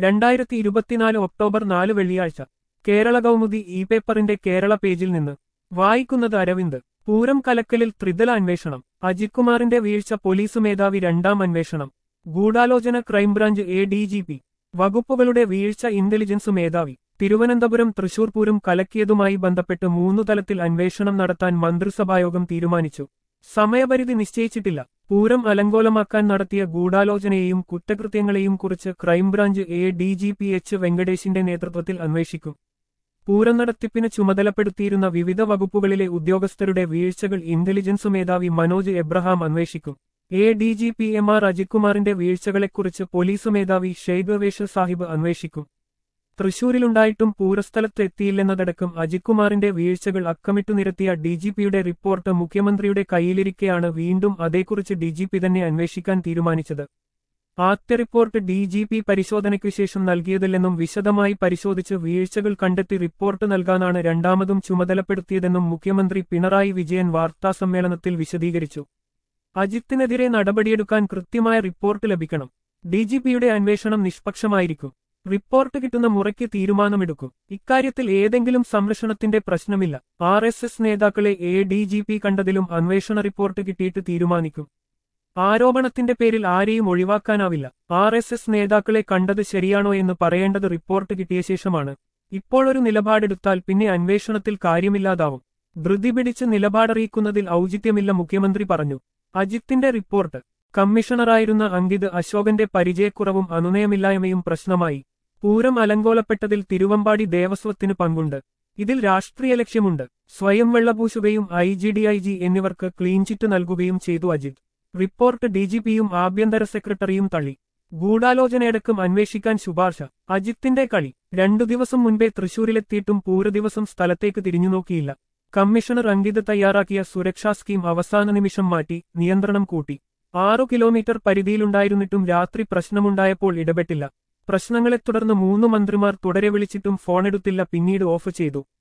രണ്ടായിരത്തി ഇരുപത്തിനാല് ഒക്ടോബർ നാല് വെള്ളിയാഴ്ച കേരള കൗമുദി ഇ പേപ്പറിന്റെ കേരള പേജിൽ നിന്ന് വായിക്കുന്നത് അരവിന്ദ് പൂരം കലക്കലിൽ ത്രിതല അന്വേഷണം അജിത് കുമാറിന്റെ വീഴ്ച പോലീസ് മേധാവി രണ്ടാം അന്വേഷണം ഗൂഢാലോചന crime branch A D G P വകുപ്പുകളുടെ വീഴ്ച ഇന്റലിജൻസ് മേധാവി തിരുവനന്തപുരം തൃശൂർ പൂരം കലക്കിയതുമായി ബന്ധപ്പെട്ട് മൂന്നു തലത്തിൽ അന്വേഷണം നടത്താൻ മന്ത്രിസഭായോഗം തീരുമാനിച്ചു സമയപരിധി നിശ്ചയിച്ചിട്ടില്ല പൂരം അലങ്കോലമാക്കാൻ നടത്തിയ ഗൂഢാലോചനയെയും കുറ്റകൃത്യങ്ങളെയും കുറിച്ച് crime branch A D G P H വെങ്കടേഷിന്റെ നേതൃത്വത്തിൽ അന്വേഷിക്കും പൂരം നടത്തിപ്പിന് ചുമതലപ്പെടുത്തിയിരുന്ന വിവിധ വകുപ്പുകളിലെ ഉദ്യോഗസ്ഥരുടെ വീഴ്ചകൾ ഇന്റലിജൻസ് മേധാവി മനോജ് എബ്രഹാം അന്വേഷിക്കും A D G P M R അജിത്കുമാറിന്റെ വീഴ്ചകളെക്കുറിച്ച് പോലീസ് മേധാവി ഷെയ്ഖ് സാഹിബ് അന്വേഷിക്കും തൃശൂരിലുണ്ടായിട്ടും പൂരസ്ഥലത്ത് എത്തിയില്ലെന്നതടക്കം അജിത്കുമാറിന്റെ വീഴ്ചകൾ അക്കമിട്ടു നിരത്തിയ ഡിജിപിയുടെ റിപ്പോർട്ട് മുഖ്യമന്ത്രിയുടെ കയ്യിലിരിക്കെയാണ് വീണ്ടും അതേക്കുറിച്ച് ഡിജിപി തന്നെ അന്വേഷിക്കാൻ തീരുമാനിച്ചത് ആദ്യ റിപ്പോർട്ട് ഡിജിപി പരിശോധനയ്ക്കു ശേഷം നൽകിയതല്ലെന്നും വിശദമായി പരിശോധിച്ച് വീഴ്ചകൾ കണ്ടെത്തി റിപ്പോർട്ട് നൽകാനാണ് രണ്ടാമതും ചുമതലപ്പെടുത്തിയതെന്നും മുഖ്യമന്ത്രി പിണറായി വിജയൻ വാർത്താസമ്മേളനത്തിൽ വിശദീകരിച്ചു അജിത്തിനെതിരെ നടപടിയെടുക്കാൻ കൃത്യമായ റിപ്പോർട്ട് ലഭിക്കണം ഡിജിപിയുടെ അന്വേഷണം നിഷ്പക്ഷമായിരിക്കും റിപ്പോർട്ട് കിട്ടുന്ന മുറയ്ക്ക് തീരുമാനമെടുക്കും ഇക്കാര്യത്തിൽ ഏതെങ്കിലും സംരക്ഷണത്തിന്റെ പ്രശ്നമില്ല ആർ എസ് എസ് നേതാക്കളെ എ ഡി ജി പി കണ്ടതിലും അന്വേഷണ റിപ്പോർട്ട് കിട്ടിയിട്ട് തീരുമാനിക്കും ആരോപണത്തിന്റെ പേരിൽ ആരെയും ഒഴിവാക്കാനാവില്ല ആർ എസ് എസ് നേതാക്കളെ കണ്ടത് ശരിയാണോ എന്ന് പറയേണ്ടത് റിപ്പോർട്ട് കിട്ടിയ ശേഷമാണ് ഇപ്പോഴൊരു നിലപാടെടുത്താൽ പിന്നെ അന്വേഷണത്തിൽ കാര്യമില്ലാതാവും ധൃതി പിടിച്ച് നിലപാടറിയിക്കുന്നതിൽ ഔചിത്യമില്ല മുഖ്യമന്ത്രി പറഞ്ഞു അജിത്തിന്റെ റിപ്പോർട്ട് കമ്മീഷണറായിരുന്ന അങ്കിത് അശോകന്റെ പരിചയക്കുറവും അനുനയമില്ലായ്മയും പ്രശ്നമായി പൂരം അലങ്കോലപ്പെട്ടതിൽ തിരുവമ്പാടി ദേവസ്വത്തിന് പങ്കുണ്ട് ഇതിൽ രാഷ്ട്രീയ ലക്ഷ്യമുണ്ട് സ്വയം വെള്ളപൂശുകയും I G D I G എന്നിവർക്ക് ക്ലീൻചിറ്റ് നൽകുകയും ചെയ്തു അജിത് റിപ്പോർട്ട് ഡിജിപിയും ആഭ്യന്തര സെക്രട്ടറിയും തള്ളി ഗൂഢാലോചനയടക്കം അന്വേഷിക്കാൻ ശുപാർശ അജിത്തിന്റെ കളി രണ്ടു ദിവസം മുൻപേ തൃശൂരിലെത്തിയിട്ടും പൂരദിവസം സ്ഥലത്തേക്ക് തിരിഞ്ഞുനോക്കിയില്ല കമ്മീഷണർ അങ്കിത് തയ്യാറാക്കിയ സുരക്ഷാ സ്കീം അവസാന നിമിഷം മാറ്റി നിയന്ത്രണം കൂട്ടി ആറു കിലോമീറ്റർ പരിധിയിലുണ്ടായിരുന്നിട്ടും രാത്രി പ്രശ്നമുണ്ടായപ്പോൾ ഇടപെട്ടില്ല പ്രശ്നങ്ങളെ തുടർന്ന് മൂന്ന് മന്ത്രിമാർ തുടരെ വിളിച്ചിട്ടും ഫോണെടുത്തില്ല പിന്നീട് ഓഫ് ചെയ്തു